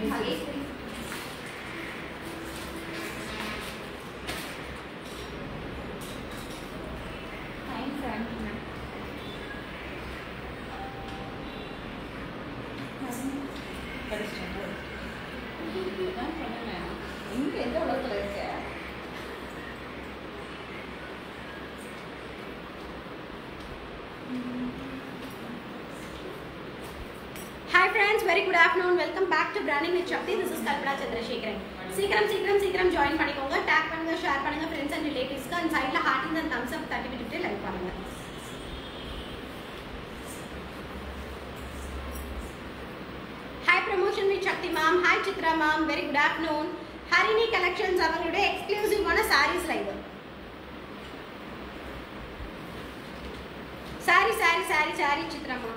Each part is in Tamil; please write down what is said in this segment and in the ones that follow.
Maheswari Thanks, Anna. படிச்சிட்டேன் நான் சொன்னேன் எங்க எந்த உலகத்துல இருக்க hi friends very good afternoon welcome back to branding with Sakthi this is Kalpana Chandrasekaran சீக்கிரம் சீக்கிரம் சீக்கிரம் ஜாயின் பண்ணிக்கோங்க டேக் பண்ணுங்க ஷேர் பண்ணுங்க ஃப்ரெண்ட்ஸ் அண்ட் ரிலேட்டிவ்ஸ்க்கு அண்ட் சைடில் ஹார்ட்டிங் அண்ட் தம்ஸ் அப் தட்டி விட்டுட்டு லைக் பண்ணுங்க hi promotion with Sakthi ma'am hi Chitra ma'am very good afternoon Harini collections அவங்களுடைய எக்ஸ்க்ளூசிவான sarees live sorry sorry sorry sorry Chitra ma'am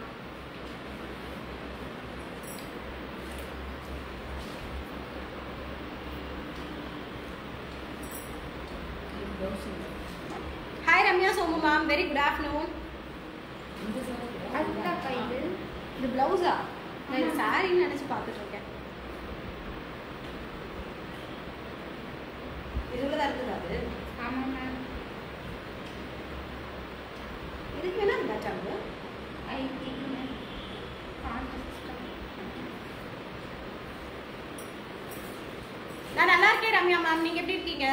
hi Ramya Somu ma'am very good afternoon அதுதான்க்கா இது இது பிளவுஸா நான் இது சாரின்னு நினைச்சு பார்த்துட்டு இருக்கேன் இதுல தான் இருக்குது அது ஆமாம் மேம் இதுக்கு வேணா இருந்தாச்சாங்க ஐ திங்க் மேம் கான்டெஸ்ட் நான் நல்லா இருக்கேன் ரம்யா மேம் நீங்க எப்படி இருக்கீங்க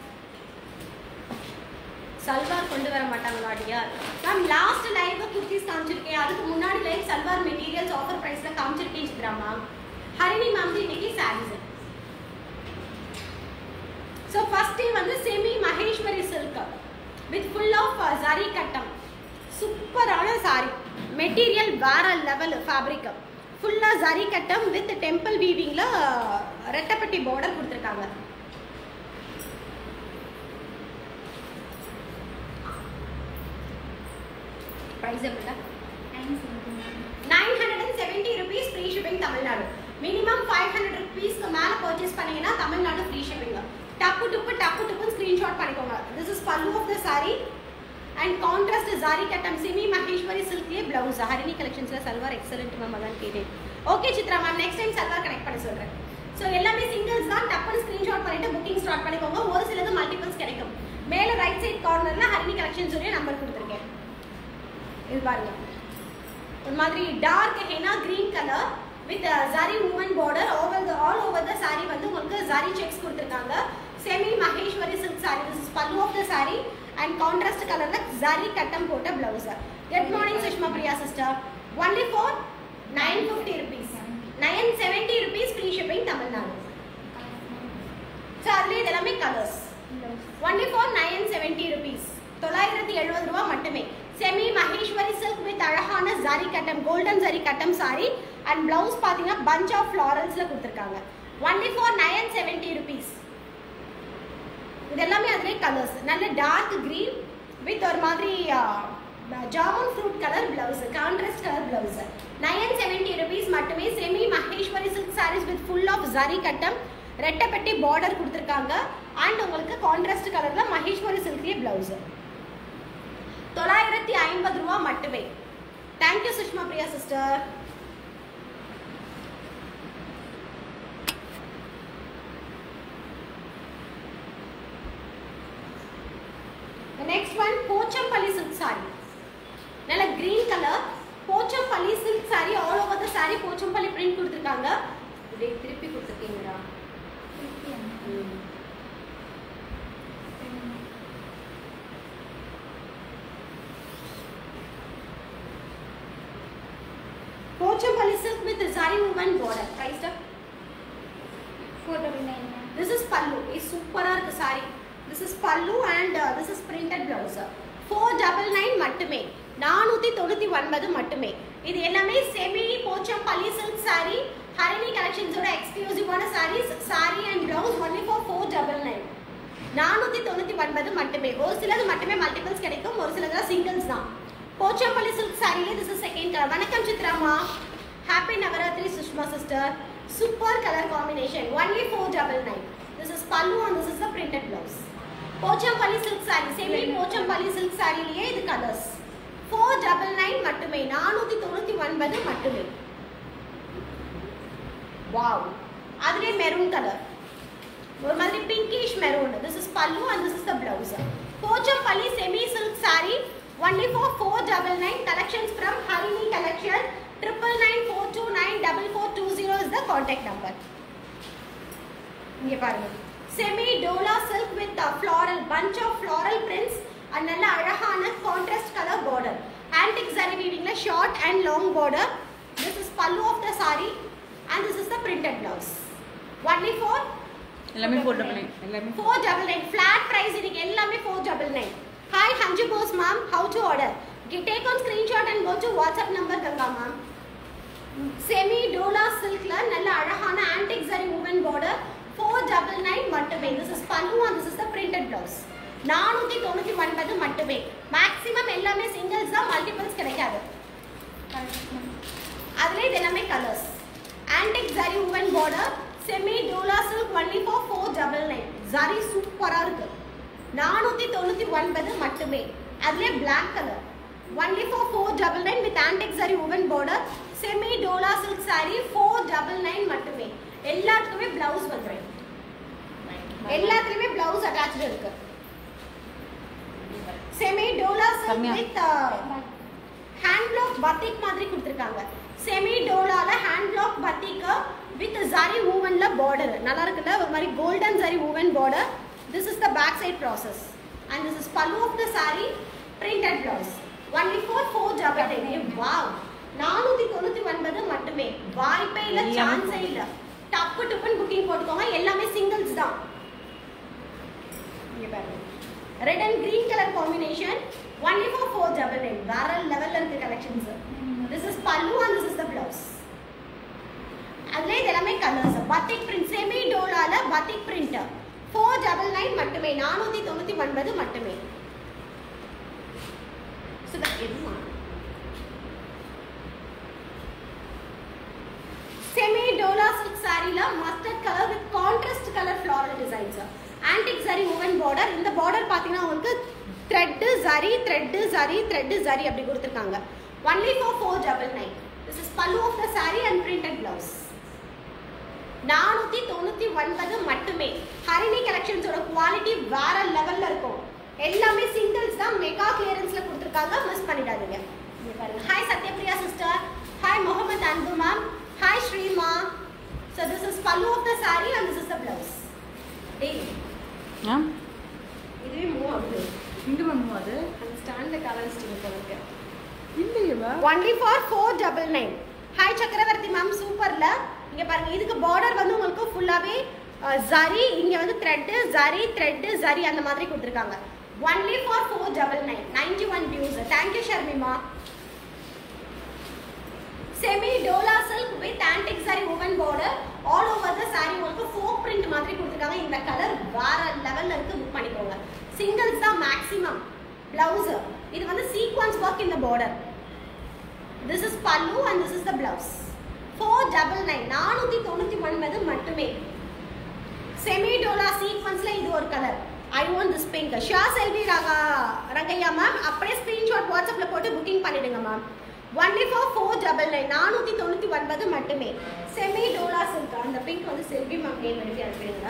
சல்வார் கொண்டு வர மாட்டாங்களா அடியார் மேம் லாஸ்ட் லைவ் குர்த்திஸ் காமிச்சிருக்கேன் அதுக்கு முன்னாடி லைவ் சல்வார் மெட்டீரியல்ஸ் ஆஃபர் பிரைஸ்ல காமிச்சிருக்கேன் சித்ரா மேம் ஹரிணி மேம் இன்னைக்கு சாரீஸ் ஸோ ஃபர்ஸ்ட் டே வந்து semi Maheshwari silk with full of zari கட்டம் சூப்பரான சாரி மெட்டீரியல் வேற லெவல் ஃபேப்ரிக் ஃபுல்லாக ஜரி கட்டம் வித் டெம்பிள் வீவிங்கில் ரெட்டப்பட்டி பார்டர் கொடுத்துருக்காங்க ப்ரைஸ் எப்படிடா thanks ma'am nine hundred and seventy rupees free shipping Tamil Nadu minimum five hundred ருபீஸ்க்கு மேலே பர்ச்சேஸ் பண்ணீங்கன்னா தமிழ்நாடு ஃப்ரீ ஷிப்பிங் டப்பு டுப்பு டப்பு டுப்பு ஸ்க்ரீன்ஷாட் பண்ணிக்கோங்க this is pallu of the sorry and contrast sari கட்டம் சிமி மகேஸ்வரி சில்க்லேயே பிளவுஸ் ஹரிணி கலெக்ஷன்ஸில் சல்வார் எக்ஸலண்ட் மேம் அதான் கேட்டேன் okay Chitra ma'am next time salwar connect பண்ண சொல்கிறேன் ஸோ எல்லாமே சிங்கிள்ஸ் தான் டப்புன்னு ஸ்க்ரீன்ஷாட் பண்ணிட்டு புக்கிங் ஸ்டார்ட் பண்ணிக்கோங்க ஒரு சிலது மல்டிபிள்ஸ் கிடைக்கும் மேலே ரைட் சைட் கார்னரில் ஹரிணி கலெக்ஷன் சொல்லி நம்பர் கொடுத்துருக்கேன் இது பாருங்க ஒரு மாதிரி dark henna green colour with zari woven border over all over the sari வந்து உங்களுக்கு ஜரி செக்ஸ் கொடுத்துருக்காங்க semi Maheshwari silk sari this is pallu of the sorry and contrast கலர்ல ஜரி கட்டம் போட்ட blouse good morning Sushma Priya sister only for nine fifty rupees nine seventy rupees free shipping Tamil Nadu so அதுலேயே இது எல்லாமே colours only for nine seventy rupees தொள்ளாயிரத்தி எழுபது ரூபா மட்டுமே செமி மகேஸ்வரி சில்க் வித் அழகான ஜரி கட்டம் கோல்டன் ஜரி கட்டம் சாரி அண்ட் பிளவுஸ் பார்த்தீங்கன்னா பஞ்ச் ஆஃப் ஃப்ளாரல்ஸில் கொடுத்துருக்காங்க only for nine seventy rupees இது எல்லாமே அதுலேயே கலர்ஸ் நல்ல டார்க் க்ரீன் வித் ஒரு மாதிரி jamun fruit colour blouse contrast colour blouse nine seventy rupees மட்டுமே semi Maheshwari silk sarees with full of zari கட்டம் ரெட்டப்பட்டி பார்டர் கொடுத்துருக்காங்க அண்ட் உங்களுக்கு கான்ட்ராஸ்ட் கலரில் மகேஸ்வரி சில்க்லேயே பிளவுஸ் தொள்ளாயிரத்தி ஐம்பது ரூபா மட்டுமே thank you Sushma Priya sister next one Pochampally silk saree நல்ல green colour Pochampally silk saree all over the saree Pochampally print கொடுத்துருக்காங்க இப்படி திருப்பி கொடுத்துருக்கீங்களா ம். Pochampally silk with saree woven border பிரைஸ்டா four double nine ma'am this is pallu இது சூப்பராக இருக்கு saree this is pallu and this is printed blouse four double nine மட்டுமே நானூற்றி தொண்ணூற்றி ஒன்பது மட்டுமே இது எல்லாமே semi Pochampally silk saree Harini கலெக்ஷன்ஸோட எக்ஸ்க்ளூசிவான sarees saree and blouse only for four double nine நானூற்றி தொண்ணூற்றி ஒன்பது மட்டுமே ஒரு சிலது மட்டுமே மல்டிபிள்ஸ் கிடைக்கும் ஒரு சிலது சிங்கிள்ஸ் தான் போச்சம்பள்ளி சில்க் சாரிலே திஸ் இஸ் செகண்ட் கலர் வணக்கம் சித்ராமா happy Navaratri Sushma sister super colour combination only four double nine this is pallu and this is the printed blouse Pochampally silk saree semi Pochampally silk சாரிலேயே இது கலர்ஸ் ஃபோர் டபுள் நைன் மட்டுமே நானூற்றி தொண்ணூற்றி ஒன்பது மட்டுமே வாவ் அதுலேயே மெரூன் கலர் ஒரு மாதிரி pinkish maroon this is pallu and this is the blouse Pochampally semi silk saree only for four double nine collections from Harini collection triple nine four two nine double four two zero is the contact number இங்கே பாருங்க semi dola silk with floral bunch of floral prints and நல்ல அழகான contrast colour border antique zari வீவிங்ல short and long border this is pallu of the sorry and this is the printed blouse only four எல்லாமே ஃபோர் டபுள் நைன் எல்லாமே four double nine flat price இன்னைக்கு எல்லாமே four double nine hi Anju Bose ma'am how to order take on screenshot and go to WhatsApp number Ganga ma'am semi dola சில்க்ல நல்ல அழகான ஆன்டிக் சரி woman border four double nine மட்டுமே this is pallu and this is the printed blouse நானூற்றி தொண்ணூற்றி ஒன்பது மட்டுமே மேக்ஸிமம் எல்லாமே சிங்கிள்ஸ் தான் மல்டிபிள்ஸ் கிடைக்காது அதுல இது எல்லாமே colours antique zari woven border semi dola silk only for four double nine zari சூப்பராக இருக்கு நானூற்றி தொண்ணூற்றி ஒன்பது மட்டுமே அதுலேயே black colour only for four double nine with antique zari woven border semi dola silk saree four double nine மட்டுமே எல்லாத்துக்குமே பிளவுஸ் வந்துடும் எல்லாத்துலயுமே பிளவுஸ் அட்டாச்சு இருக்கு செமி டோலா சில்க் கம்மியா. வித் ஹேண்ட் பிளாக் பத்திக் மாதிரி கொடுத்துருக்காங்க செமி டோலால hand block batik with zari ஊவன்ல border நல்லா இருக்குல்ல ஒரு மாதிரி golden zari woven border this is the back side process and this is pallu of the saree printed blouse only four four ஜபர் வாவ் நானூத்தி தொண்ணூத்தி ஒன்பது மட்டுமே வாய்ப்பே இல்ல எல்லாமே சான்ஸே இல்ல டப்பு டப்புன்னு புக்கிங் போட்டுக்கோங்க எல்லாமே சிங்கிள்ஸ் தான் இங்க பாருங்க red and green colour combination only for four double nine வேற லெவல்ல இருக்கு collections this is pallu and this is the blouse அதுல இது எல்லாமே கலர்ஸ் பத்திக் பிரிண்ட் செமி டோலால batik print four double nine மட்டுமே நானூத்தி தொண்ணூத்தி ஒன்பது மட்டுமே சுதா, எதுமா? செமி டோலா சில்க் சாரில mustard colour with contrast colour floral designs antique zari woven border இந்த பார்டர் பார்த்தீங்கன்னா உங்களுக்கு த்ரெட்டு சரி த்ரெட்டு சரி த்ரெட்டு சரி அப்படி கொடுத்துருக்காங்க only for four double nine this is pallu of the sorry and printed blouse நானூத்தி தொண்ணூத்தி ஒன்பது மட்டுமே ஹரிணி கலெக்ஷன்ஸோட குவாலிட்டி வேற லெவல்ல இருக்கும் எல்லாமே சிங்கிள்ஸ் தான் மெகா கிளியரன்ஸ்ல கொடுத்துருக்காங்க மிஸ் பண்ணிடாதீங்க இங்க பாருங்க hi Sathyapriya sister hi Mohammed Anbu ma'am hi ஸ்ரீமா so this is pallu of the sorry and this is the blouse டேய் ஆ இதுவே மூவ் ஆகுது இங்க மேம் அது அந்த ஸ்டாண்ட்ல கலர்ஸ் இருக்கு இல்லையவா only for four double nine hi Chakravarthy ma'am சூப்பர்ல இங்க பாருங்க இதுக்கு பார்டர் வந்து உங்களுக்கு ஃபுல்லாவே ஜரி இங்க வந்து த்ரெட்டு ஜரி த்ரெட்டு ஜரி அந்த மாதிரி கொடுத்துருக்காங்க only for four double nine ninety one views thank you ஷர்மிமா semi dola silk with antique zari woven border all over the saree உங்களுக்கு ஃபோக் பிரிண்ட் மாதிரி கொடுத்துருக்காங்க இந்த கலர் வேற லெவல்ல இருக்கு புக் பண்ணிக்கோங்க சிங்கிள்ஸ் தான் மேக்ஸிமம் பிளவுஸ் இது வந்து சீக்வன்ஸ் ஒர்க் இந்த border this is pallu and this is the blouse four double nine நானூற்றி தொண்ணூற்றி ஒன்பது மட்டுமே செமி டோலா சீக்வன்ஸ்ல இது ஒரு colour I want this pink ஷா செல்வி ரகா ரங்கையா மேம் அப்படியே ஸ்க்ரீன்ஷாட் வாட்ஸ்அப்பில் போட்டு புக்கிங் பண்ணிடுங்க ma'am only for four double nine நானூற்றி தொண்ணூற்றி ஒன்பது மட்டுமே செமி டோலா சில்க் அந்த பிங்க் வந்து செல்வி மேம் நேம் எழுதி அனுப்பிடுங்களா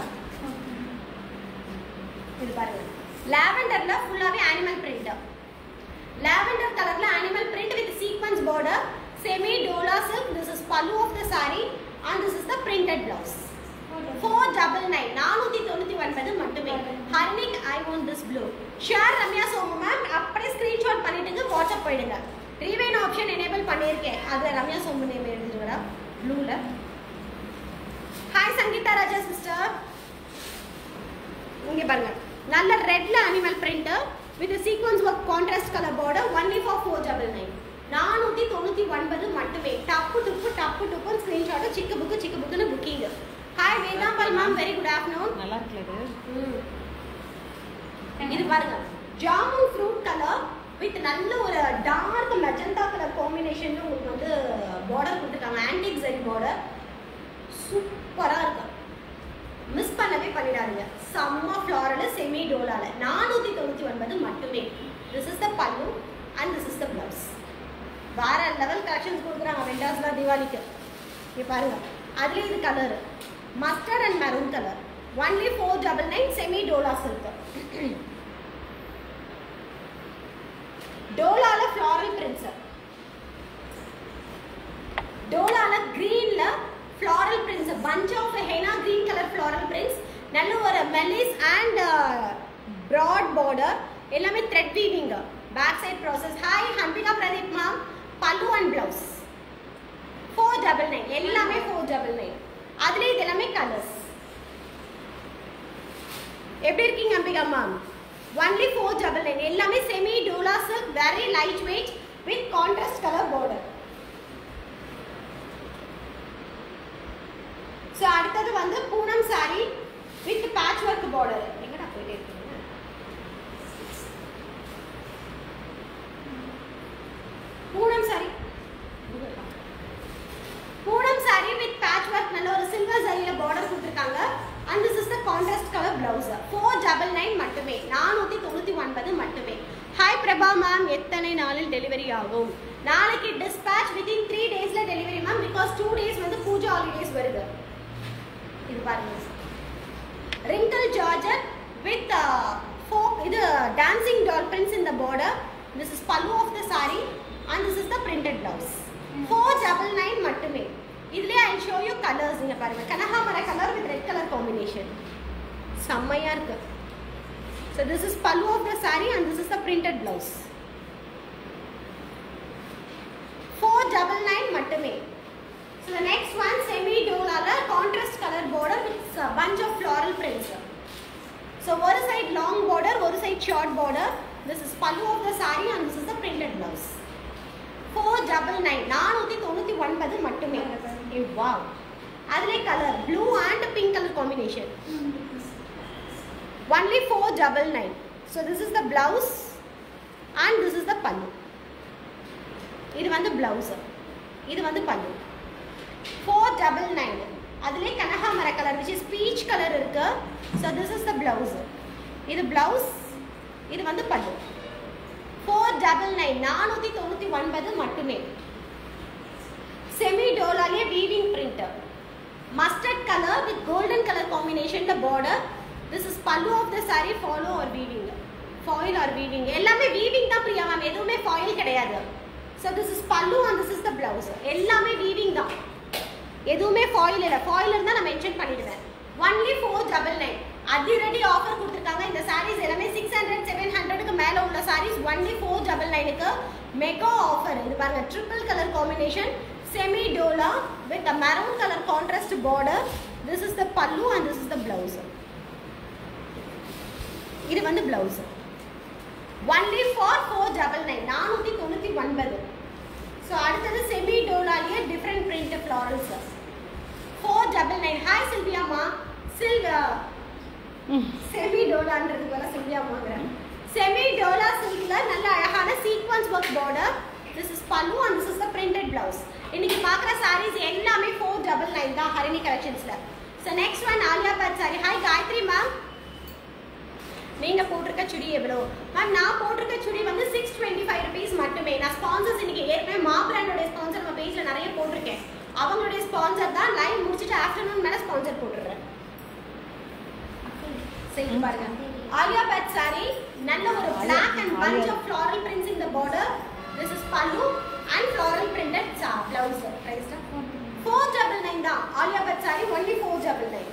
இது பாருங்க லாவெண்டர்ல ஃபுல்லாவே அனிமல் பிரிண்ட் லாவெண்டர் கலர்ல animal print with sequins border semi dola silk this is pallu of the saree and this is the printed blouse four double nine நானூற்றி தொண்ணூற்றி ஒன்பது மட்டுமே ஹர்னிக் I want this blue share Ramya Somu ma'am அப்படியே ஸ்க்ரீன்ஷாட் பண்ணிட்டு வாட்ஸ்அப் போயிடுங்க ரீவைன் ஆப்ஷன் எனேபிள் பண்ணியிருக்கேன் அதில் ரம்யா சோமு நேம் எழுதிட்டு ப்ளூவில் ஹாய் சங்கீதா ராஜா சிஸ்டர் இங்க பாருங்க நல்ல ரெட்ல animal print with sequins work contrast colour border only for four double nine நானூற்றி தொண்ணூற்றி ஒன்பது மட்டுமே டப்பு டுப்பு டப்பு டுப்புன்னு ஸ்க்ரீன்ஷாட்டு சிக்கு புக்கு சிக்கு புக்குன்னு booking hi Vedambal ma'am very good afternoon நல்லா இருக்குல்ல இது இது பாருங்க ஜாமுன் ஃப்ரூட் கலர் வித் நல்ல ஒரு டார்க் மெஜந்தா கலர் காம்பினேஷன்ல உங்களுக்கு வந்து பார்டர் கொடுத்துருக்காங்க ஆன்டிக் சரி பார்டர் சூப்பரா இருக்கு மிஸ் பண்ணவே பண்ணிடாதீங்க செம்ம ஃப்ளாரல் செமி டோலால நானூற்றி தொண்ணூற்றி ஒன்பது மட்டுமே this is the pallu and this is the blouse வேற லெவல் கலெக்ஷன்ஸ் கொடுக்குறாங்க வெண்டாஸ்லாம் தீபாவளிக்கு இங்கே பாருங்க அதுலேயும் இது colour mustard and maroon colour only four double nine semi dola silk டோலால ஃப்ளாரல் பிரிண்ட்ஸ் டோலால கிரீன்ல floral prints bunch of henna green colour floral prints நல்ல ஒரு மெலிஸ் அண்ட் ப்ராட் பார்டர் எல்லாமே thread weaving back side process hi ஹன்பிகா Pradeep ma'am pallu and blouse four double nine எல்லாமே ஃபோர் டபுள் நைன் அதுலேயே இது எல்லாமே கலர்ஸ் எப்படி இருக்கீங்க Ambika ma'am only four double nine எல்லாமே semi dola silk very light weight with contrast colour border so அடுத்தது வந்து Poonam saree with patch work border எங்கடா போயிட்டே இருக்கீங்க Poonam saree Poonam saree with patch work நல்ல ஒரு சில்வர் சரியில பார்டர் கொடுத்துருக்காங்க and this is the contrast colour blouse four double nine மட்டுமே நானூற்றி தொண்ணூற்றி ஒன்பது மட்டுமே ஹாய் பிரபா மேம் எத்தனை நாளில் டெலிவரி ஆகும் நாளைக்கு டிஸ்பேச் வித்தின் த்ரீ டேஸில் delivery ma'am because two days வந்து பூஜா ஹாலிடேஸ் வருது இது பாருங்க wrinkle georgette with uh, folk இது dancing doll prints in the border this is pallu of the saree and this is the printed blouse four double nine மட்டுமே இதுலயே ஐ ஷோ யூ கலர்ஸ் இங்க பாருங்க கனகாமர colour with red colour combination செம்மையா இருக்கு so this is pallu of the saree and this is the printed blouse four double nine மட்டுமே So the next one semi dolala contrast color border with a bunch of floral prints. So one side long border, one side short border. This is pallu of the saree and this is the printed blouse. Four double nine. நானூற்றி தொண்ணூற்றி ஒன்பது மட்டுமே வா அதிலே colour blue and pink colour combination only four double nine so this is the blouse and this is the pallu இது வந்து பிளவுஸ் இது வந்து பல்லு ஃபோர் டபுள் நைன் அதுலேயே கனகாமர colour which is peach colour இருக்கு so this is the blouse இது பிளவுஸ் இது வந்து பல்லு ஃபோர் டபுள் நைன் நானூற்றி தொண்ணூற்றி ஒன்பது மட்டுமே செமி டோலாலே weaving print mustard colour with golden colour combination the border this is pallu of the saree follow or weaving foil or weaving எல்லாமே வீவிங் தான் பிரியா மேம் எதுவுமே ஃபாயில் கிடையாது so this is pallu and this is the blouse எல்லாமே வீவிங் தான் எதுவுமே ஃபாயில் இல்லை ஃபாயில் இருந்தால் நான் மென்ஷன் பண்ணிடுவேன் ஒன்லி ஃபோர் டபுள் நைன் அதிரடி ஆஃபர் கொடுத்துருக்காங்க இந்த சாரீஸ் எல்லாமே சிக்ஸ் ஹண்ட்ரட் செவன் ஹண்ட்ரடுக்கு மேலே உள்ள சாரீஸ் ஒன்லி ஃபோர் டபுள் நைனுக்கு மெகா ஆஃபர் இது பாருங்க triple colour combination semi dola with a maroon colour contrast border this is the pallu and this is the blouse இது வந்து blouse only for four double nine நானூற்றி தொண்ணூற்றி ஒன்பது ஸோ அடுத்தது செமி டோலாலேயே different print florals four double nine hi சில்வியாமா சில்வா செமி டோலான்றது போல சில்வியாமாங்கிறேன் செமி டோலா சில்க்ல நல்ல அழகான sequins work border this is pallu and this is the printed blouse இன்னைக்கு பார்க்குற சாரீஸ் எல்லாமே ஃபோர் டபுள் நைன் தான் ஹரிணி கலெக்ஷன்ஸில் so next one Alia Bhatt saree hi Gayathri ma'am நீங்க போட்டிருக்க சுடி எவ்வளோ மேம் நான் போட்டிருக்க சுடி வந்து சிக்ஸ் டுவெண்ட்டி ஃபைவ் ருபீஸ் மட்டுமே நான் ஸ்பான்சர்ஸ் இன்னைக்கு ஏற்கனவே மா பிராண்டோட ஸ்பான்சர் நம்ம பேஜ்ல நிறைய போட்டிருக்கேன் அவங்களுடைய ஸ்பான்சர் தான் லைவ் முடிச்சுட்டு ஆஃப்டர்நூன் மேல ஸ்பான்சர் போட்டுடுறேன் சரி பாருங்க ஆலியா பட் சாரி நல்ல ஒரு black and bunch of floral prints in the border this is pallu and floral printed sa- blouse price four double nine தான் Alia Bhatt saree only four double nine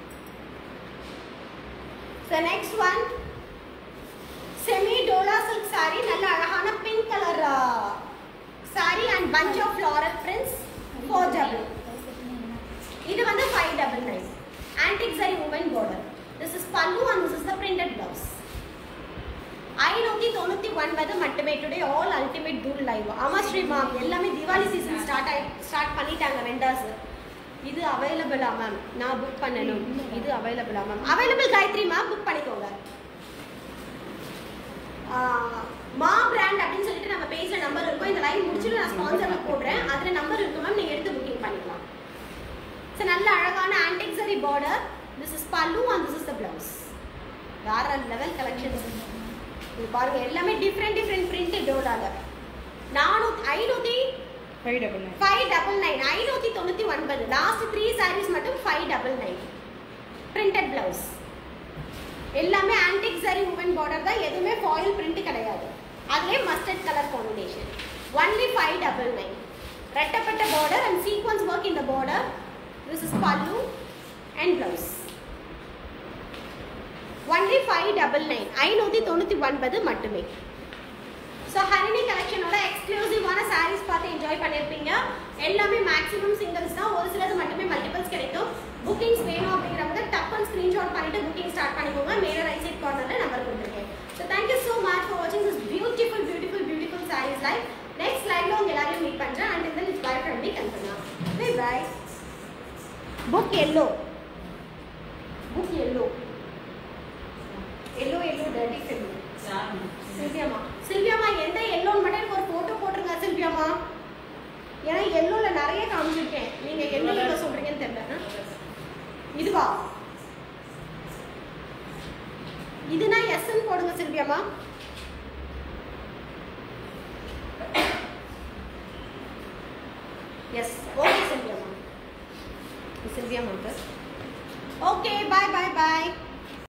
so next one semi dola silk saree நல்ல அழகான pink colour saree and bunch of floral prints four double இது வந்து ஃபைவ் டபுள் நைன் ஆன்டிக் சரி woman border this is pallu and this is the printed blouse ஐநூற்றி தொண்ணூற்றி ஒன்பது மட்டுமே டுடே ஆல் அல்டிமேட் தூள் லைவ் ஆமா ஸ்ரீ மேம் எல்லாமே தீபாவளி சீசன் ஸ்டார்ட் ஆகி ஸ்டார்ட் பண்ணிட்டாங்க வெண்டர்ஸ் இது அவைலபிளா மேம் நான் புக் பண்ணணும் இது அவைலபிளா ma'am available Gayathri ma'am book பண்ணிக்கோங்க ஆஹ், மா பிராண்ட் அப்படின்னு சொல்லிட்டு நம்ம பேஜ்ல நம்பர் இருக்கும் இந்த லைவ் முடிச்சுட்டு நான் ஸ்பான்சர்ல போடுறேன் அதுல நம்பர் இருக்கு மேம் நீங்க எடுத்து புக்கிங் பண்ணிக்கலாம் ஸோ நல்ல அழகான ஆன்டிக் சரி border this is pallu and this is the blouse வேற லெவல் கலெக்ஷன்ஸ் இது பாருங்க எல்லாமே டிஃப்ரெண்ட் டிஃப்ரெண்ட் பிரிண்ட் டோலால நானூத்தி ஐநூத்தி five double nine five double nine ஐநூற்றி தொண்ணூற்றி ஒன்பது லாஸ்ட் த்ரீ சாரீஸ் மட்டும் five double nine printed blouse எல்லாமே ஆன்டிக் சரி உமன் பார்டர் தான் எதுவுமே ஃபாயில் பிரிண்ட் கிடையாது அதுலேயே mustard colour combination only five double nine ரெட்டப்பட்ட பார்டர் அண்ட் சீக்வன்ஸ் ஒர்க் இந்த border this is pallu and blouse only five double nine ஐநூற்றி தொண்ணூற்றி ஒன்பது மட்டுமே ஸோ ஹரிணி கலெக்ஷனோட எக்ஸ்க்ளூசிவான சாரீஸ் பார்த்து என்ஜாய் பண்ணியிருப்பீங்க எல்லாமே மேக்ஸிமம் சிங்கிள்ஸ் தான் ஒரு சிலது மட்டுமே மல்டிபிள்ஸ் கிடைக்கும் புக்கிங்ஸ் வேணும் அப்படிங்கிறவங்க டப்பன் ஸ்க்ரீன்ஷாட் பண்ணிட்டு புக்கிங் ஸ்டார்ட் பண்ணிக்கோங்க மேலே ரைட் சைட் கார்னரில் நம்பர் கொடுத்துருக்கேன் so thank you so much for வாட்சிங் this beautiful beautiful beautiful saris life next லைவ்ல உங்க எல்லாரையும் மீட் பண்ணுறேன் and then it's bye from me Kalpana bye bye book yellow book yellow yellow yellow dirty fellow சில்வியாமா சில்வியாமா எந்த எல்லோன்னு மட்டும் எனக்கு ஒரு போட்டோ போட்டுருங்க சில்வியாமா ஏன்னா எல்லோல நிறைய காமிச்சிருக்கேன் நீங்க எல்லோ எல்லோ சொல்றீங்கன்னு தெரியல ஆ? இதுவா இதுனா எஸ்ன்னு போடுங்க சில்வியாமா எஸ் ஓகே சில்வியாமா சில்வியாமா ஓகே பாய் பாய் பாய்